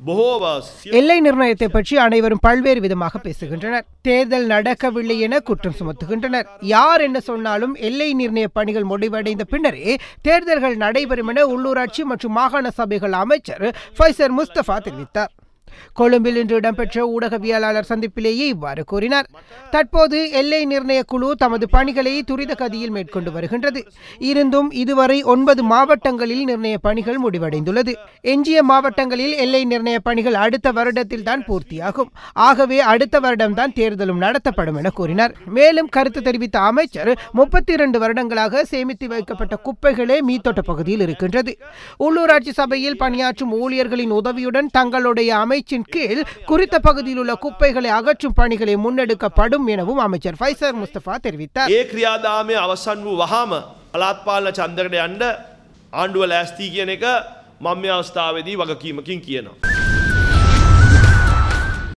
බොහෝව සිය- எல்லை நிர்ணயத்தை பற்றி அனைவரும் பல்வேறு விதமாக பேசுகின்றனர் தேர்தல் நடக்கவில்லை என குற்றம் சுமத்துகின்றனர் யார் என்ன சொன்னாலும் எல்லை நிர்ணய பணிகள் முடிவடைந்த பின்னரே தேர்தல்கள் நடைபெறும் என உள்ளூராட்சி மற்றும் மாகாண சபைகள் அமைச்சர் ஃபைசர் முஸ்தபா தெரிவித்தார் கொழும்பில் இன்று இடம்பெற்ற ஊடகவியலாளர் சந்திப்பிலேயே இவ்வாறு கூறினார் தற்போது எல்லை நிர்ணய குழு தமது பணிகளை துரித கதியில் மேற்கொண்டு வருகின்றது இருந்தும் இதுவரை ஒன்பது மாவட்டங்களில் நிர்ணய பணிகள் முடிவடைந்துள்ளது எஞ்சிய மாவட்டங்களில் எல்லை நிர்ணய பணிகள் அடுத்த வருடத்தில் தான் பூர்த்தியாகும் ஆகவே அடுத்த வருடம்தான் தேர்தலும் நடத்தப்படும் என கூறினார் மேலும் கருத்து தெரிவித்த அமைச்சர் முப்பத்தி இரண்டு வருடங்களாக சேமித்து வைக்கப்பட்ட குப்பைகளே மீத்தோட்ட பகுதியில் இருக்கின்றது உள்ளூராட்சி சபையில் பணியாற்றும் ஊழியர்களின் உதவியுடன் தங்களுடைய அமைச்சின் கீழ் குறித்த பகுதியில் உள்ள குப்பைகளை அகற்றும் பணிகளை முன்னெடுக்கப்படும் எனவும் அமைச்சர் ஃபைசர் முஸ்தபா தெரிவித்தார் ඒ ක්‍රියාදාමය අවසන් වූ වහාම පලාත්පාලන චන්දකට යන්ඩ ආණ්ඩුව ලෑස්තිී කියන එක මම මේ අවස්ථාවදී වගකීමකින් කියනවා.